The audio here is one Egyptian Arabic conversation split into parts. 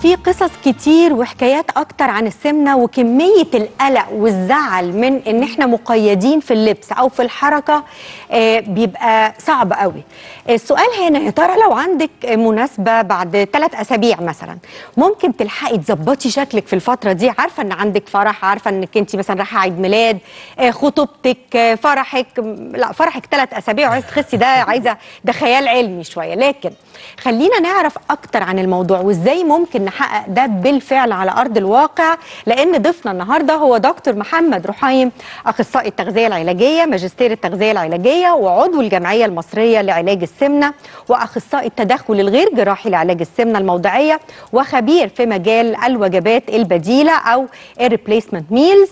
في قصص كتير وحكايات اكتر عن السمنه وكميه القلق والزعل من ان احنا مقيدين في اللبس او في الحركه آه، بيبقى صعب قوي السؤال هنا يا ترى لو عندك مناسبه بعد ثلاث اسابيع مثلا ممكن تلحقي تظبطي شكلك في الفتره دي عارفه ان عندك فرح عارفه انك انت مثلا رايحه عيد ميلاد آه، خطوبتك آه، فرحك لا فرحك ثلاث اسابيع وعايزه تخسي ده عايزه ده خيال علمي شويه لكن خلينا نعرف اكتر عن الموضوع وازاي ممكن نحقق ده بالفعل على ارض الواقع لان ضيفنا النهارده هو دكتور محمد رحيم اخصائي التغذيه العلاجيه ماجستير التغذيه العلاجيه وعضو الجمعيه المصريه لعلاج السمنه واخصائي التدخل الغير جراحي لعلاج السمنه الموضعيه وخبير في مجال الوجبات البديله او الريبليسمنت ميلز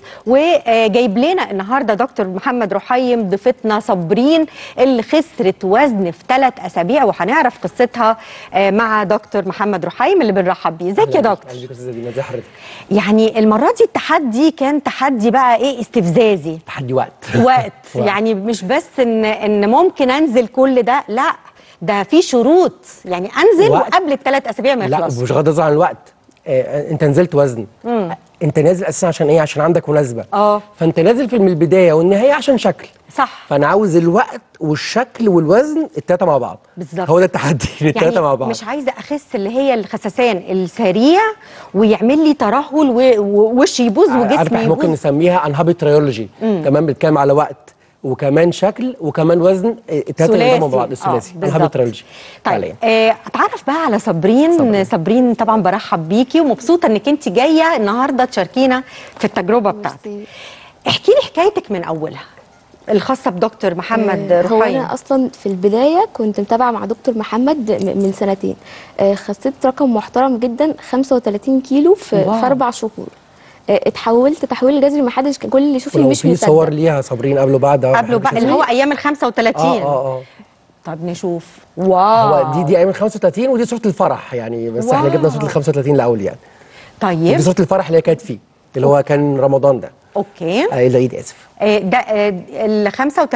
وجايب لنا النهارده دكتور محمد رحيم ضيفتنا صابرين اللي خسرت وزن في ثلاث اسابيع وهنعرف قصتها آه، مع دكتور محمد رحيم اللي بنرحب بيه ازيك يا دكتور اهلا بيك يا استاذه دينا ازي حضرتك يعني المره دي التحدي كان تحدي بقى ايه استفزازي تحدي وقت وقت يعني مش بس ان ان ممكن انزل كل ده لا ده في شروط يعني انزل وقت. وقبل الثلاث اسابيع ما لا يخلصوا مش غض النظر عن الوقت آه انت نزلت وزن انت نازل اساسا عشان ايه عشان عندك مناسبه اه. فانت نازل في من البدايه والنهايه عشان شكل صح فانا عاوز الوقت والشكل والوزن التلاته مع بعض بالظبط. هو ده التحدي التلاته يعني مع بعض مش عايزه اخس اللي هي الخسسان السريع ويعمل لي ترهل و- ووشي يبوظ عارف وجسمي احنا ممكن يبوظ نسميها انهابي تريولوجي كمان بنتكلم على وقت وكمان شكل وكمان وزن آه، التلاته اللي مع بعض الثلاثي انهابي بالظبط. تريولوجي طيب آه، اتعرف بقى على صابرين صابرين. صابرين طبعا برحب بيكي ومبسوطه انك انت جايه النهارده تشاركينا في التجربه بتاعتك ميرسي. احكي لي حكايتك من اولها الخاصه بدكتور محمد آه، هو رحيم انا اصلا في البدايه كنت متابعه مع دكتور محمد م- من سنتين آه، خسيت رقم محترم جدا 35 كيلو في, واو. في اربع شهور آه، اتحولت تحويل جذري ما حدش كان- كل اللي يشوفني ولو مش في مصدق صور ليها صابرين قبل وبعد أهو قبله بقى حضرتك اللي هو ايام ال 35 اه اه اه طب نشوف واو هو دي دي ايام ال 35 ودي صوره الفرح يعني بس احنا جبنا صوره واو. ال 35 الاول يعني طيب دي صوره الفرح اللي هي كانت فيه اللي هو كان رمضان ده اوكي آه العيد اسف آه، ده آه، ال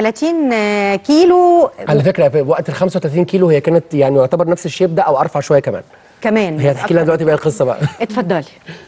35 آه، كيلو على فكره في وقت ال 35 كيلو هي كانت يعني يعتبر نفس الشيب ده او ارفع شويه كمان كمان هي هتحكي لنا دلوقتي بقى القصه بقى اتفضلي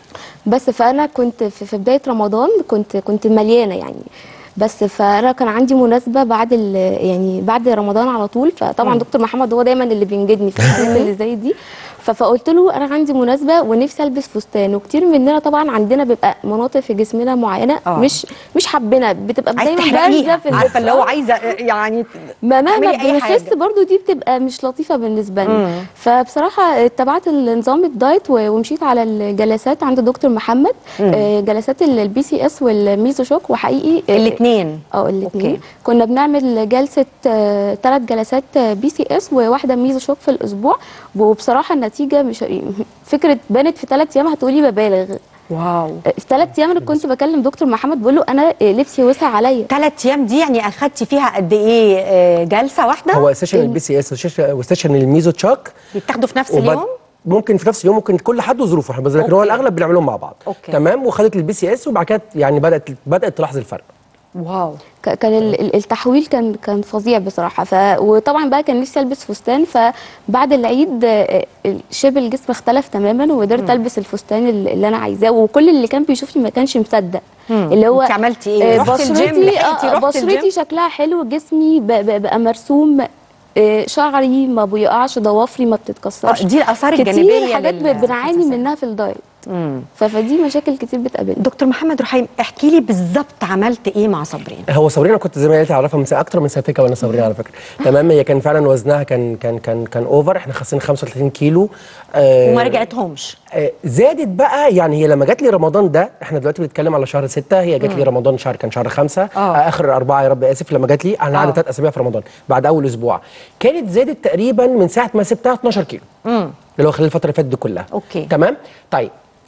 بس فانا كنت في, في بدايه رمضان كنت كنت مليانه يعني بس فانا كان عندي مناسبه بعد ال- يعني بعد رمضان على طول فطبعا دكتور محمد هو دايما اللي بينجدني في الحاجات اللي زي دي ف- فقلت له انا عندي مناسبه ونفسي البس فستان وكتير مننا طبعا عندنا بيبقى مناطق في جسمنا معينه آه. مش مش حابينها بتبقى عايز دايما تحرقيها بارزه في عارفه اللي هو اللبس. عايزه آه، يعني ما مهما تعملي أي بنخس حاجة. برضو دي بتبقى مش لطيفه بالنسبه لنا مم. فبصراحه اتبعت النظام الدايت و- ومشيت على الجلسات عند دكتور محمد آه، جلسات البي سي اس والميزو شوك وحقيقي آه، الاثنين اه الاثنين أوكي. كنا بنعمل جلسه ثلاث جلسات بي سي اس وواحده ميزو شوك في الاسبوع وبصراحه النتيجه مش فكره بانت في ثلاث ايام هتقولي ببالغ واو في ثلاث ايام انا كنت بكلم دكتور محمد بقول له انا لبسي وسع عليا ثلاث ايام دي يعني اخدتي فيها قد ايه آه، جلسه واحده هو سيشن البي سي اس وسيشن الميزو تشاك بيتاخدوا في نفس وبد- اليوم ممكن في نفس اليوم ممكن كل حد وظروفه احنا بس لكن هو أوكي. الاغلب بنعملهم مع بعض أوكي. تمام وخدت البي سي اس وبعد كده يعني بدات بدات تلاحظ الفرق واو ك- كان ال- ال- التحويل كان كان فظيع بصراحه ف وطبعا بقى كان نفسي البس فستان فبعد العيد آه، شبه الجسم اختلف تماما وقدرت البس الفستان اللي اللي انا عايزاه وكل اللي كان بيشوفني ما كانش مصدق اللي هو انت عملتي ايه؟ آه، رحتي الجيم؟ بشرتي لحقتي آه، رحتي الجيم؟ بشرتي شكلها حلو جسمي ب- ب- بقى مرسوم آه، شعري ما بيقعش ضوافري ما بتتكسرش آه، دي الآثار الجانبية كتير حاجات لل- بنعاني للخساسات. منها في الدايت ف- فدي مشاكل كتير بتقابلنا دكتور محمد رحيم احكي لي بالظبط عملت ايه مع صابرين هو صابرين انا كنت زي ما قلت اعرفها من سنة اكتر من سنتين كمان صابرين على فكره تمام هي كان فعلا وزنها كان كان كان كان اوفر احنا خسينا 35 كيلو آه وما رجعتهمش آه، زادت بقى يعني هي لما جات لي رمضان ده احنا دلوقتي بنتكلم على شهر ستة هي جات لي رمضان شهر كان شهر خمسة آه. آه. اخر اربعة يا رب اسف لما جات لي انا آه. قعدت ثلاث اسابيع في رمضان بعد اول اسبوع كانت زادت تقريبا من ساعه ما سبتها 12 كيلو اللي هو خلال الفتره اللي فاتت دي كلها أوكي. تمام طيب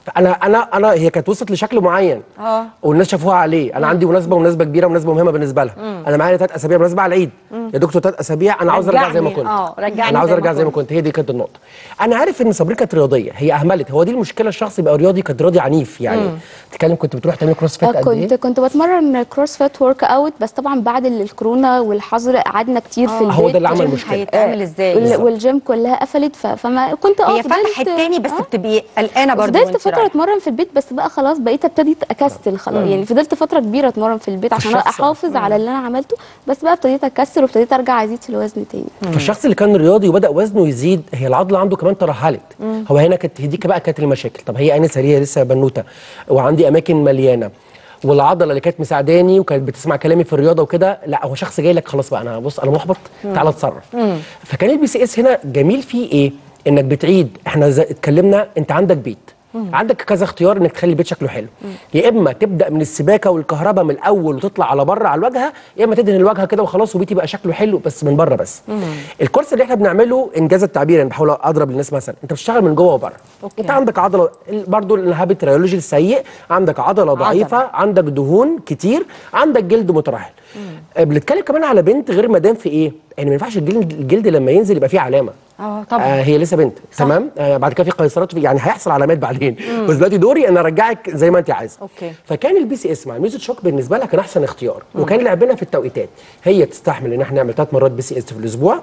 انا انا انا هي كانت وصلت لشكل معين اه. والناس شافوها عليه انا عندي مناسبه مناسبه كبيره مناسبه مهمه بالنسبه لها انا معايا ثلاث اسابيع مناسبه على العيد يا دكتور ثلاث اسابيع انا عاوز ارجع زي ما رجعني. كنت اه، رجعني انا عاوز زي ما ارجع زي ما كنت. كنت هي دي كانت النقطه انا عارف ان صابرين كانت رياضيه هي اهملت هو دي المشكله الشخص يبقى رياضي كانت رياضي عنيف يعني تتكلم كنت بتروح تعمل كروس فيت آه، قد كنت ايه كنت بتمرن كروس فيت ورك اوت بس طبعا بعد ال- الكورونا والحظر قعدنا كتير في البيت هو ده اللي عمل الجيم مشكلة. هيتعمل ازاي وال- بالظبط. والجيم كلها قفلت ف- فما كنت اه هي فتحت تاني بس آه. بتبقي قلقانه برضه فضلت وانت فتره رايحة. اتمرن في البيت بس بقى خلاص بقيت ابتدي اكسل خلاص يعني فضلت فتره كبيره اتمرن في البيت عشان الشخص- احافظ على اللي انا عملته بس بقى ابتديت اكسل وابتديت ارجع ازيد في الوزن تاني فالشخص اللي كان رياضي وبدا وزنه يزيد هي العضله عنده كمان ترهلت هو هنا كانت هي دي بقى كانت المشاكل طب هي انسه هي لسه بنوته وعندي اماكن مليانه والعضله اللي كانت مساعداني وكانت بتسمع كلامي في الرياضه وكده لا هو شخص جاي لك خلاص بقى انا بص انا محبط تعالى اتصرف فكان البي سي اس هنا جميل فيه ايه انك بتعيد احنا زي اتكلمنا انت عندك بيت عندك كذا اختيار انك تخلي البيت شكله حلو يا اما تبدا من السباكه والكهرباء من الاول وتطلع على بره على الواجهه يا اما تدهن الواجهه كده وخلاص وبيتي بقى شكله حلو بس من بره بس الكورس اللي احنا بنعمله انجاز التعبير انا بحاول اضرب للناس مثلا انت بتشتغل من جوه وبره أوكي. انت عندك عضله برضه الهابت ريولوجي السيء عندك عضله ضعيفه عندك دهون كتير عندك جلد مترهل آه، بنتكلم كمان على بنت غير مدام في ايه يعني ما ينفعش الجلد الجلد لما ينزل يبقى فيه علامه اه طبعا آه هي لسه بنت تمام آه بعد كده في قيصرات يعني هيحصل علامات بعدين بس دلوقتي دوري ان ارجعك زي ما انت عايزه أوكي. فكان البي سي اس مع الميوزك شوك بالنسبه لها كان احسن اختيار وكان لعبنا في التوقيتات هي تستحمل ان احنا نعمل ثلاث مرات بي سي اس في الاسبوع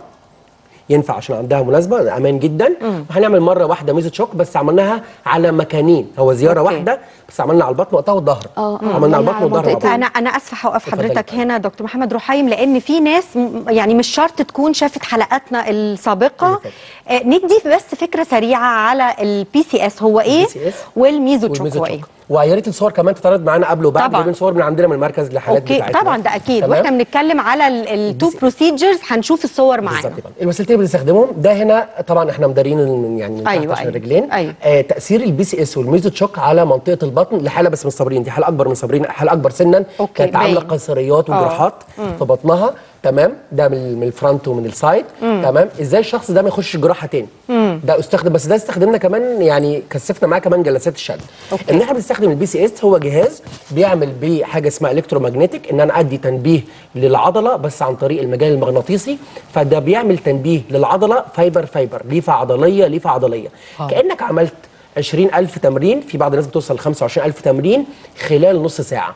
ينفع عشان عندها مناسبه امان جدا وهنعمل مره واحده ميزه شوك بس عملناها على مكانين هو زياره أوكي. واحده بس عملنا على البطن وقتها والظهر اه، اه، عملنا على عملنا البطن على والظهر مع منطقتين. بعض. انا انا اسفه هوقف اتفضلي حضرتك طبعا. هنا دكتور محمد رحايم لان في ناس م- يعني مش شرط تكون شافت حلقاتنا السابقه آه ندي بس فكره سريعه على البي سي اس هو ايه PCS والميزوتشوك والميزو هو ايه تشوك ويا ريت الصور كمان تتعرض معانا قبل وبعد طبعاً. جايبين صور من عندنا من المركز لحالات اوكي بتاعتنا طبعا ده اكيد تمام؟ واحنا بنتكلم على التو بس- بروسيجرز هنشوف الصور معانا بالظبط كده الوسيلتين اللي بنستخدمهم ده هنا طبعا احنا مدارين ال- يعني من تحت أيوة، عشان أيوة. الرجلين أيوة. آه تاثير البي سي اس والميزو تشوك على منطقه البطن لحاله بس من الصابرين دي حاله اكبر من صابرين حاله اكبر سنا أوكي، كانت عامله باين. قيصريات وجراحات في بطنها تمام ده من من الفرونت ومن السايد تمام ازاي الشخص ده ما يخش جراحه تاني ده استخدم بس ده استخدمنا كمان يعني كثفنا معاه كمان جلسات الشد أوكي. ان احنا بنستخدم البي سي اس هو جهاز بيعمل بيه حاجه اسمها الكترومagnetic ان انا ادي تنبيه للعضله بس عن طريق المجال المغناطيسي فده بيعمل تنبيه للعضله فايبر فايبر ليفه عضليه ليفه عضليه كانك عملت 20000 تمرين في بعض الناس بتوصل ل 25000 تمرين خلال نص ساعه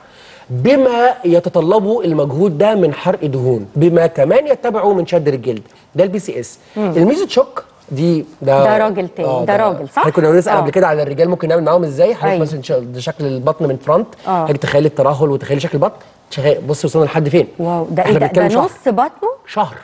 بما يتطلبه المجهود ده من حرق دهون بما كمان يتبعه من شد الجلد ده البي سي اس الميزو تشوك دي ده ده راجل تاني، ده راجل، صح؟ احنا كنا بنسال آه. قبل كده على الرجال ممكن نعمل معاهم ازاي حضرتك أيوة. مثلا ش- ده شكل البطن من فرونت آه. حضرتك تخيلي الترهل وتخيلي شكل البطن شغال بصي وصلنا لحد فين واو ده ايه احنا ده, ده بنتكلم شهر. نص بطنه شهر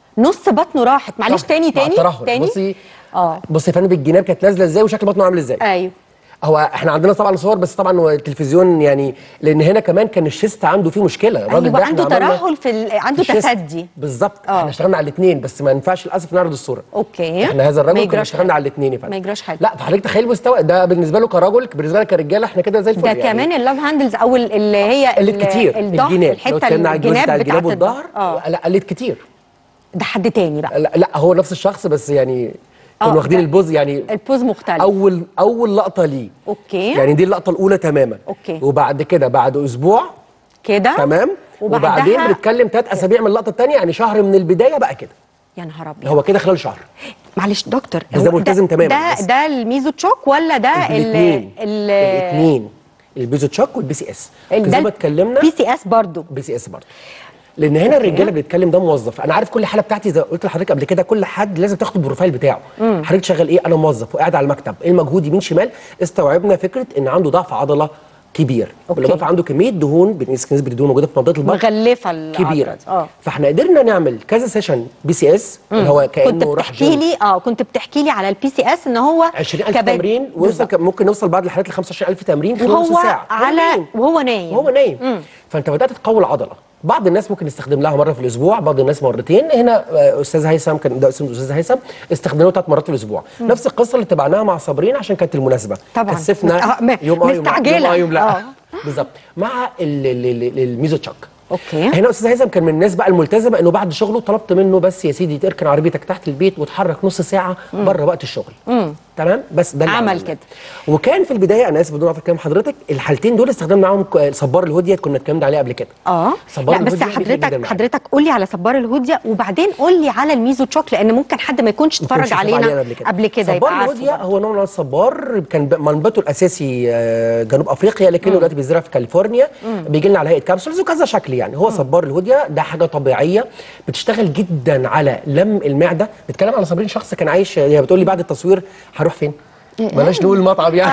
نص بطنه راحت معلش شهر. تاني مع تاني الترهل. تاني بصي اه بصي يا فندم الجناب كانت نازله ازاي وشكل بطنه عامل ازاي ايوه هو احنا عندنا طبعا صور بس طبعا هو التلفزيون يعني لان هنا كمان كان الشيست عنده فيه مشكله الراجل ايوه ده احنا عنده عملنا ترهل في ال... عنده في الشيست. تسدي بالظبط آه. احنا اشتغلنا على الاثنين بس ما ينفعش للاسف نعرض الصوره اوكي احنا هذا ما الرجل كنا يجراش اشتغلنا حاجة. على الاثنين يا فندم ما يجراش حاجه لا فحضرتك تخيل مستوى ده بالنسبه له كرجل بالنسبه لك كرجاله احنا كده زي الفل ده يعني. كمان اللاف هاندلز او ال- اللي هي قلت ال- كتير الظهر الجناب لو الحته اتكلمنا على الجزء بتاع الجناب الجناب بتاعت والظهر اه لا قلت كتير ده حد تاني بقى لا, لا هو نفس الشخص بس يعني كانوا آه، واخدين ده- البوز يعني البوز مختلف اول اول لقطه ليه اوكي يعني دي اللقطه الاولى تماما أوكي. وبعد كده بعد اسبوع كده تمام وبعدها وبعدين بنتكلم ثلاث اسابيع من اللقطه الثانيه يعني شهر من البدايه بقى كده يا نهار ابيض هو كده خلال شهر معلش دكتور بس ده هو ملتزم تماماً ده بس. ده الميزو تشوك ولا ده ال- الاثنين ال الاثنين البيزو تشوك والبي سي اس ال- زي ده ما اتكلمنا بي سي اس برضو بي سي اس برضه لان هنا الرجاله بنتكلم ده موظف انا عارف كل حاله بتاعتي زي ما قلت لحضرتك قبل كده كل حد لازم تاخد البروفايل بتاعه حضرتك شغال ايه انا موظف وقاعد على المكتب ايه المجهود يمين شمال استوعبنا فكره ان عنده ضعف عضله كبير أوكي. بالاضافه عنده كميه دهون بنقيس نسبه الدهون موجوده في منطقه البطن مغلفه العضلة كبيره دي. اه فاحنا قدرنا نعمل كذا سيشن بي سي اس اللي هو كنت كانه راح بتحكي جيم لي اه كنت بتحكي لي على البي سي اس ان هو 20000 كبد- تمرين ويوصل بالظبط. ممكن نوصل بعض الحالات ل 25000 تمرين خلال نص وهو ساعه على نايم. وهو نايم وهو نايم فانت بدات تقوي العضله بعض الناس ممكن يستخدم لها مره في الاسبوع بعض الناس مرتين هنا آه، استاذ هيثم كان ده اسمه استاذ هيثم استخدمناه ثلاث مرات في الاسبوع نفس القصه اللي تبعناها مع صابرين عشان كانت المناسبه طبعاً. كثفنا آه، م- يوم اه يوم لا مستعجلة. يوم اه يوم لا آه. بالظبط مع ال- ال- ال- الميزو تشاك اوكي هنا استاذ هيثم كان من الناس بقى الملتزمه انه بعد شغله طلبت منه بس يا سيدي تركن عربيتك تحت البيت وتحرك نص ساعه بره وقت الشغل تمام بس ده اللي عمل عملناه. كده. وكان في البدايه انا اسف بدون اقطع كلام حضرتك الحالتين دول استخدمنا معاهم ك- صبار الهوديه كنا اتكلمنا عليه قبل كده اه صبار لا بس الهودية بيفرق جداً حضرتك معانا. حضرتك قول لي على صبار الهوديه وبعدين قول لي على الميزو تشوك لان ممكن حد ما يكونش ما كنتش اتفرج شاف علينا قبل كده, قبل كده صبار يبقى عارفه الهوديه بقى. هو نوع من الصبار كان ب- منبته الاساسي آه، جنوب افريقيا لكنه دلوقتي بيزرع في كاليفورنيا بيجي لنا على هيئه كابسولز وكذا شكل يعني هو صبار الهوديه ده حاجه طبيعيه بتشتغل جدا على لم المعده بتكلم على صابرين شخص كان عايش هي بتقول لي بعد التصوير هروح فين بلاش نقول المطعم يعني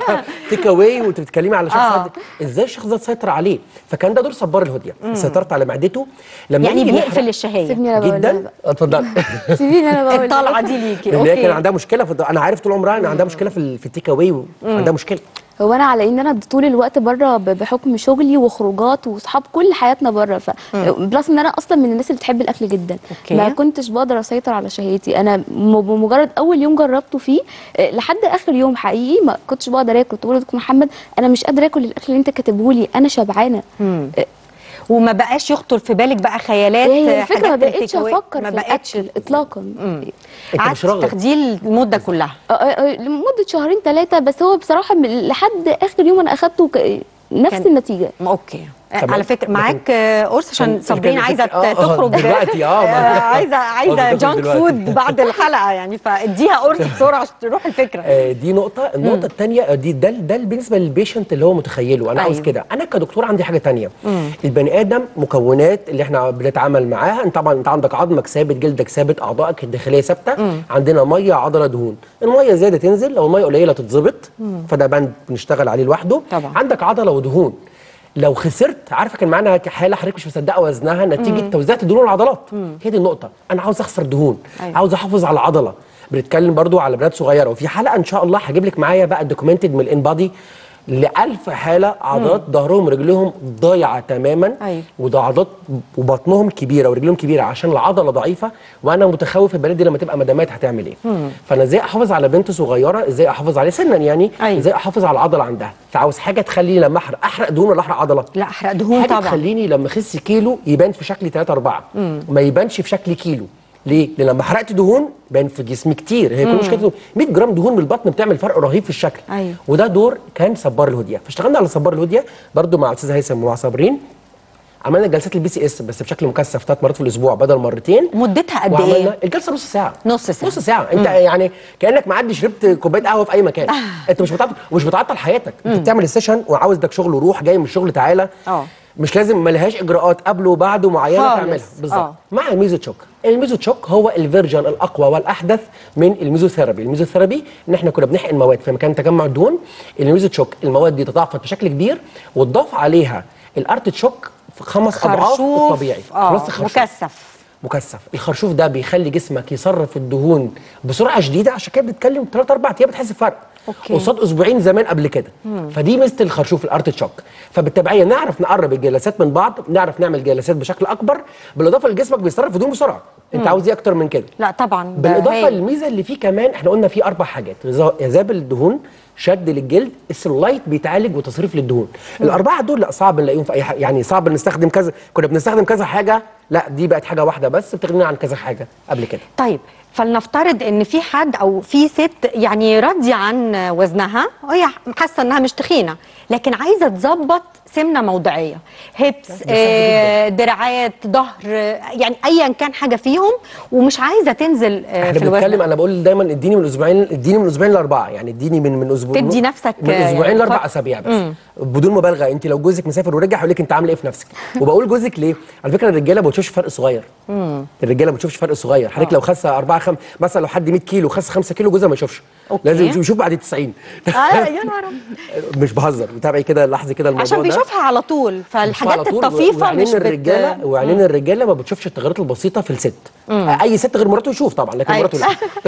تيك اواي وانت بتتكلمي على شخص آه. قد- ازاي الشخص ده تسيطر عليه فكان ده دور صبار الهوديه سيطرت على معدته لما يعني نيجي بيقفل نحرق- الشهيه سيبني انا بقول جدا اتفضل سيبيني انا بقول الطلعه دي ليكي لان هي كان اوكي عندها مشكله في الد- انا عارف طول عمرها ان عندها مشكله في ال- في التيك اواي عندها مشكله هو انا على ان انا طول الوقت بره ب- بحكم شغلي وخروجات واصحاب كل حياتنا بره ف بلس ان انا اصلا من الناس اللي بتحب الاكل جدا أوكي. ما كنتش بقدر اسيطر على شهيتي انا م- بمجرد اول يوم جربته فيه آه، لحد اخر يوم حقيقي ما كنتش بقدر اكل كنت بقول لدكتور محمد انا مش قادره اكل الاكل اللي انت كاتبه لي انا شبعانه آه، وما بقاش يخطر في بالك بقى خيالات هي الفكره ما حاجات بقتش التيك أواي. افكر ما في بقتش الاكل اطلاقا انت قعدت مش راغب تاخديه المده كلها آه، آه، آه، لمده شهرين ثلاثه بس هو بصراحه من- لحد اخر يوم انا اخدته ك- نفس كان- النتيجه ما اوكي تمام. على فكره لكن- معاك آه، قرص عشان كان- صابرين كان- عايزه آه، آه، تخرج دلوقتي، آه، ما- عايزه عايزه قصدي تخرج جانك دلوقتي. فود بعد الحلقه يعني فاديها قرص بسرعه عشان تروح الفكره آه، دي نقطة، النقطة الثانية دي ده ده بالنسبة للبيشنت اللي هو متخيله، أنا عاوز أيوة. كده، أنا كدكتور عندي حاجة تانية. البني آدم مكونات اللي احنا بنتعامل معاها، أنت طبعا أنت عندك عظمك ثابت، جلدك ثابت، أعضائك الداخلية ثابتة، عندنا مية عضلة دهون، المية زيادة تنزل، لو المية قليلة تتظبط، فده بند بنشتغل عليه لوحده. طبعا. عندك عضلة ودهون. لو خسرت عارفه كان معانا حاله حضرتك مش مصدقه وزنها نتيجه توزيعة الدهون والعضلات هي دي النقطه انا عاوز اخسر دهون أيوة. عاوز احافظ على العضله بنتكلم برضو على بنات صغيره وفي حلقه ان شاء الله هجيب لك معايا بقى دوكيومنتد من الان بادي ل 1000 حاله عضلات ظهرهم ورجلهم ضايعه تماما أيوة. وده عضلات وبطنهم كبيره ورجلهم كبيره عشان العضله ضعيفه وانا متخوف البنات دي لما تبقى مدامات هتعمل ايه فانا ازاي احافظ على بنت صغيره ازاي احافظ عليها سنا يعني أيوة. ازاي احافظ على العضله عندها فعاوز حاجه تخليني لما احرق احرق دهون ولا احرق عضله لا احرق دهون حاجه طبعا تخليني لما اخس كيلو يبان في شكلي 3 4 ما يبانش في شكل كيلو ليه؟ لان لما حرقت دهون بان في جسمي كتير هي كل مشكلته 100 جرام دهون من البطن بتعمل فرق رهيب في الشكل أيوة. وده دور كان صبار الهديه فاشتغلنا على صبار الهديه برضو مع الاستاذ هيثم ومع صابرين عملنا جلسات البي سي اس بس بشكل مكثف ثلاث مرات في الاسبوع بدل مرتين مدتها قد وعملنا ايه الجلسه نص ساعه نص ساعة. نص ساعه انت يعني كانك معدي شربت كوبايه قهوه في اي مكان انت مش بتعطل مش بتعطل حياتك انت بتعمل السيشن وعاوز لك شغل وروح جاي من الشغل تعالى اه. مش لازم ملهاش اجراءات قبل وبعد معينه خالص. تعملها بالظبط اه. مع الميزو تشوك الميزو تشوك هو الفيرجن الاقوى والاحدث من الميزوثيرابي الميزوثيرابي ان احنا كنا بنحقن مواد في مكان تجمع الدهون الميزو تشوك المواد دي تضاعفت بشكل كبير وتضاف عليها الارت تشوك في خمس اضعاف خرشوف الطبيعي اه خلاص الخرشوف. مكثف مكثف الخرشوف ده بيخلي جسمك يصرف الدهون بسرعه شديده عشان كده بنتكلم 3 4 ايام بتحس بفرق أوكي. قصاد اسبوعين زمان قبل كده فدي ميزه الخرشوف الارت تشوك فبالتبعيه نعرف نقرب الجلسات من بعض نعرف نعمل جلسات بشكل اكبر بالاضافه لجسمك بيصرف الدهون بسرعه انت عاوز ايه اكتر من كده لا طبعا ده بالاضافه هايل. للميزه اللي فيه كمان احنا قلنا فيه اربع حاجات غذاء- اذاب الدهون شد للجلد السلولايت بيتعالج وتصريف للدهون الاربعه دول لا صعب نلاقيهم في اي حاجه يعني صعب نستخدم كذا كنا بنستخدم كذا حاجه لا دي بقت حاجه واحده بس بتغنينا عن كذا حاجه قبل كده طيب فلنفترض ان في حد او في ست يعني راضيه عن وزنها وهي حاسه انها مش تخينه لكن عايزه تظبط سمنه موضعيه هيبس ده سهل آه دراعات ظهر آه، يعني ايا كان حاجه فيهم ومش عايزه تنزل آه احنا في بنتكلم الوزن انا بقول دايما اديني من اسبوعين اديني من اسبوعين لاربعه يعني اديني من من اسبوع تدي نفسك، من آه، اسبوعين يعني لاربع فترة. اسابيع بس بدون مبالغه انت لو جوزك مسافر ورجع هيقول لك انت عامله ايه في نفسك وبقول جوزك ليه على فكره الرجاله ما بتشوفش فرق صغير الرجاله ما بتشوفش فرق صغير حضرتك لو خس 4 5 مثلا لو حد 100 كيلو خس 5 كيلو جوزها ما يشوفش أوكي. لازم يشوف- يشوف بعد 90 آه يا نهار أبيض. مش بهزر وتابعي كده لاحظي كده الموضوع عشان ده بيشوفها على طول فالحاجات على طول الطفيفه وعينين مش بت... الرجاله وعينين الرجاله ما بتشوفش التغيرات البسيطه في الست اي ست غير مراته يشوف طبعا لكن أيوة. مراته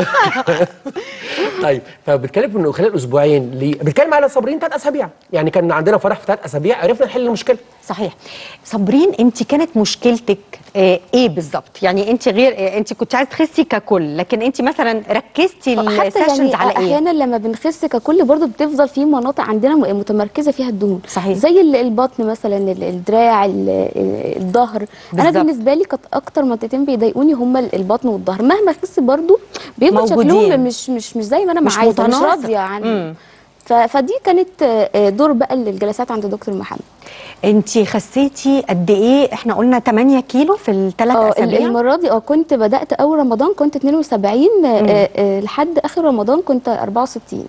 لا طيب فبتكلم انه خلال اسبوعين ليه بتكلم على صابرين ثلاث اسابيع يعني كان عندنا فرح في ثلاث اسابيع عرفنا نحل المشكله صحيح صابرين انت كانت مشكلتك آه، ايه بالظبط يعني انت غير آه، انت كنت عايزه تخسي ككل لكن انت مثلا ركزتي حتى السيشنز يعني على ايه احيانا لما بنخس ككل برضو بتفضل في مناطق عندنا م- متمركزه فيها الدهون صحيح. زي ال- البطن مثلا ال- الدراع ال- ال- الظهر انا بالظبط. بالنسبه لي كانت اكتر منطقتين بيضايقوني هما ال- البطن والظهر مهما اخس برضو بيفضل موجودين. شكلهم مش مش مش زي ما انا مش عايزه مش متناسق. راضيه عن مم. ف- فدي كانت آه، آه، دور بقى الجلسات عند دكتور محمد انت خسيتي قد ايه احنا قلنا 8 كيلو في الثلاث اه ال- اسابيع المره دي اه كنت بدات اول رمضان كنت 72 آه، آه، لحد اخر رمضان كنت 64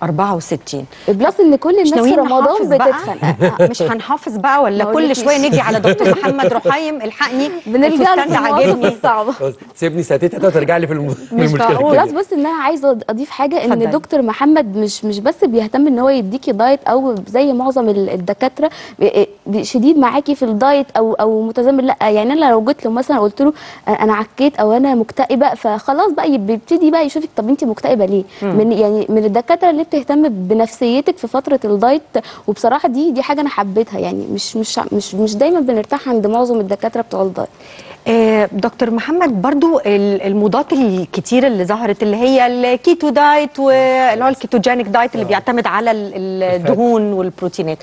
64 بلس ان كل مش الناس في ناويين رمضان نحافظ بقى؟ بتتخانق آه، مش هنحافظ بقى ولا ما كل أقولكيش. شويه نيجي على دكتور محمد رحايم الحقني بنرجع الفستان له ده في المواقف عاجبني الصعبه خلاص، سيبني ساعتين تلاته وترجع لي في الم- في مش المشكله معقول. بلس بس ان انا عايزه اضيف حاجه ان اتفضلي. دكتور محمد مش مش بس بيهتم ان هو يديكي دايت او زي معظم ال- الدكاتره بي- بي- شديد معاكي في الدايت او او متزامن لا يعني انا لو جيت له مثلا قلت له انا عكيت او انا مكتئبه فخلاص بقى يب- بيبتدي بقى يشوفك طب انت مكتئبه ليه من يعني من الدكاتره اللي بتهتم بنفسيتك في فتره الدايت وبصراحه دي دي حاجه انا حبيتها يعني مش مش مش مش دايما بنرتاح عند معظم الدكاتره بتوع الدايت آه، دكتور محمد برضو ال- المضادات الكتير اللي ظهرت اللي هي الكيتو دايت واللي هو الكيتوجينيك دايت اللي بيعتمد على ال- الدهون والبروتينات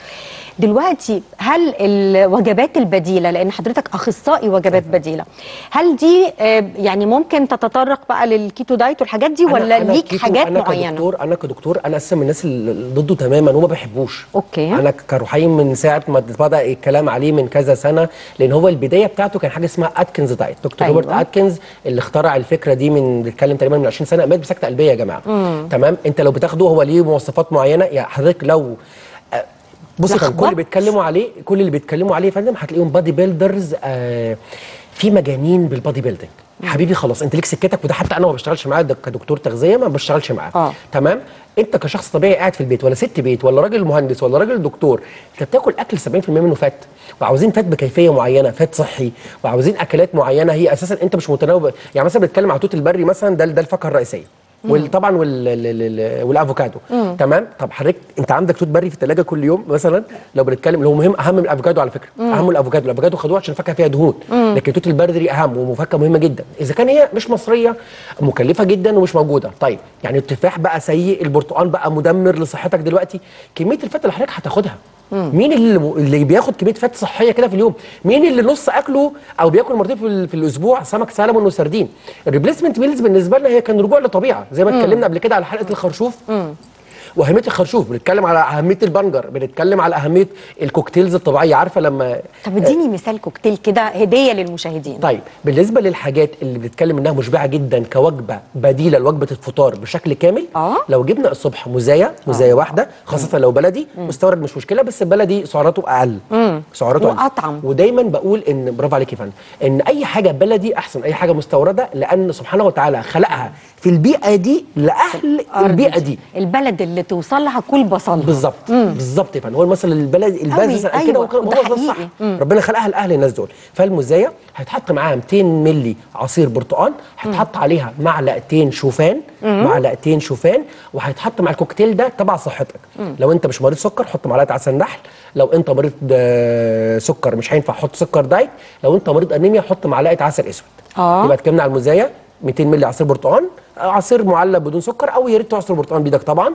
دلوقتي هل الوجبات البديله لان حضرتك اخصائي وجبات بديله هل دي آه، يعني ممكن تتطرق بقى للكيتو دايت والحاجات دي أنا- ولا أنا ليك كيتو- حاجات أنا معينه كدكتور انا كدكتور انا اساسا من الناس اللي ضده تماما وما بحبوش أوكي. انا كرحيم من ساعه ما بدا الكلام عليه من كذا سنه لان هو البدايه بتاعته كان حاجه اسمها اتكنز دايت دكتور أيوة. روبرت اتكنز اللي اخترع الفكره دي من بيتكلم تقريبا من 20 سنه مات بسكته قلبيه يا جماعه تمام انت لو بتاخده هو ليه مواصفات معينه يعني حضرتك لو آه، بص كان كل اللي لخبط. بيتكلموا عليه كل اللي بيتكلموا عليه يا فندم هتلاقيهم بادي بيلدرز آه في مجانين بالبادي بيلدينج حبيبي خلاص انت ليك سكتك وده حتى انا ما بشتغلش معاه ده كدكتور تغذيه ما بشتغلش معاه آه. تمام انت كشخص طبيعي قاعد في البيت ولا ست بيت ولا راجل مهندس ولا راجل دكتور انت بتاكل اكل 70% منه فات وعاوزين فات بكيفيه معينه فات صحي وعاوزين اكلات معينه هي اساسا انت مش متناوب يعني مثلا بنتكلم على التوت البري مثلا ده ده الفاكهه الرئيسيه وطبعا وال... ال- ال- ال- والافوكادو تمام طب حضرتك انت عندك توت بري في الثلاجه كل يوم مثلا لو بنتكلم اللي هو مهم اهم من الافوكادو على فكره اهم من الافوكادو الافوكادو خدوه عشان الفاكهه فيها دهون لكن التوت البري اهم وفاكهه مهمه جدا اذا كان هي مش مصريه مكلفه جدا ومش موجوده طيب يعني التفاح بقى سيء البرتقال بقى مدمر لصحتك دلوقتي كميه الفات اللي حضرتك هتاخدها مين اللي اللي بياخد كميه فات صحيه كده في اليوم مين اللي نص اكله او بياكل مرتين في, ال- في الاسبوع سمك سلمون وسردين الريبليسمنت ميلز بالنسبه لنا هي كان رجوع للطبيعه زي ما اتكلمنا قبل كده على حلقه الخرشوف واهميه الخرشوف بنتكلم على اهميه البنجر بنتكلم على اهميه الكوكتيلز الطبيعيه عارفه لما طب اديني مثال كوكتيل كده هديه للمشاهدين طيب بالنسبه للحاجات اللي بنتكلم انها مشبعه جدا كوجبه بديله لوجبه الفطار بشكل كامل آه. لو جبنا الصبح مزايا مزايا واحده خاصه لو بلدي مستورد مش مشكله بس البلدي سعراته اقل سعراته أقل. وأطعم. ودايما بقول ان برافو عليك يا فندم ان اي حاجه بلدي احسن اي حاجه مستورده لان سبحانه وتعالى خلقها في البيئه دي لاهل البيئه دي البلد اللي توصل لها كل بصلها بالظبط بالظبط يا فندم هو المثل البلد البلد أوي، مثلا أيوة، كده وكده ده هو ده الصح حقيقي. ربنا خلقها لاهل الناس دول فالمزايا هيتحط معاها 200 مللي عصير برتقال هيتحط عليها معلقتين شوفان معلقتين شوفان وهيتحط مع الكوكتيل ده تبع صحتك لو انت مش مريض سكر حط معلقه عسل نحل لو انت مريض آه، سكر مش هينفع حط سكر دايت لو انت مريض انيميا حط معلقه عسل اسود آه. يبقى اتكلمنا على المزايا 200 مللي عصير برتقال عصير معلب بدون سكر او يا ريت تعصر برتقال بايدك طبعا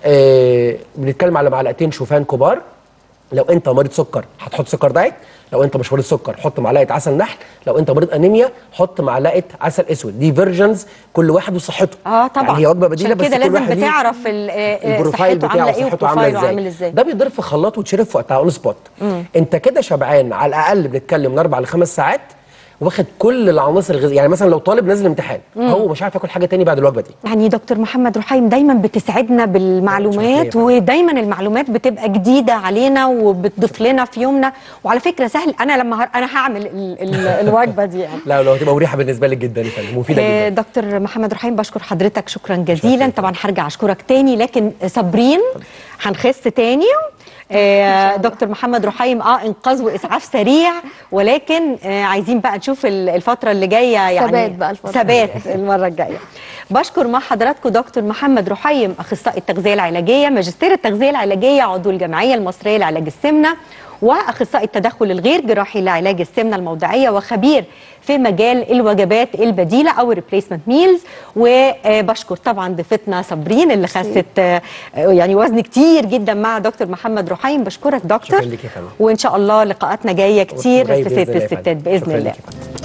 آه بنتكلم على معلقتين شوفان كبار لو انت مريض سكر هتحط سكر دايت لو انت مش مريض سكر حط معلقه عسل نحل لو انت مريض انيميا حط معلقه عسل اسود دي فيرجنز كل واحد وصحته اه طبعا يعني هي وجبه بديله عشان بس كده كل لازم واحد ليه بتعرف ال- آه، البروفايل صحته بتاعه عامله ايه وصحته عامله وبروفايله ازاي عامل ازاي ده بيتضرب في خلاط ويتشرب في وقتها اون سبوت انت كده شبعان على الاقل بنتكلم من اربع لخمس ساعات واخد كل العناصر الغذائيه يعني مثلا لو طالب نازل امتحان هو مش عارف ياكل حاجه تاني بعد الوجبه دي يعني دكتور محمد رحيم دايما بتسعدنا بالمعلومات شكراً. ودايما المعلومات بتبقى جديده علينا وبتضيف لنا في يومنا وعلى فكره سهل انا لما هر... انا هعمل ال... ال... الوجبه دي يعني لا لو هتبقى مريحه بالنسبه لك جدا يا فندم مفيده آه، جدا دكتور محمد رحيم بشكر حضرتك شكرا جزيلا شكراً. طبعا هرجع اشكرك تاني لكن صابرين هنخس تاني آه، دكتور محمد رحيم اه انقاذ واسعاف سريع ولكن آه، عايزين بقى نشوف ال- الفتره اللي جايه يعني ثبات بقى الفترة ثبات المره الجايه بشكر مع حضراتكم دكتور محمد رحيم اخصائي التغذيه العلاجيه ماجستير التغذيه العلاجيه عضو الجمعيه المصريه لعلاج السمنه واخصائي التدخل الغير جراحي لعلاج السمنه الموضعيه وخبير في مجال الوجبات البديله او الريبليسمنت ميلز وبشكر طبعا ضيفتنا صابرين اللي خست آه، يعني وزن كتير جدا مع دكتور محمد رحيم بشكرك دكتور شكراً ليك يا فندم. وان شاء الله لقاءاتنا جايه كتير قريب في بإذن ست الله يا فندم. الستات باذن شكراً الله ليك يا فندم.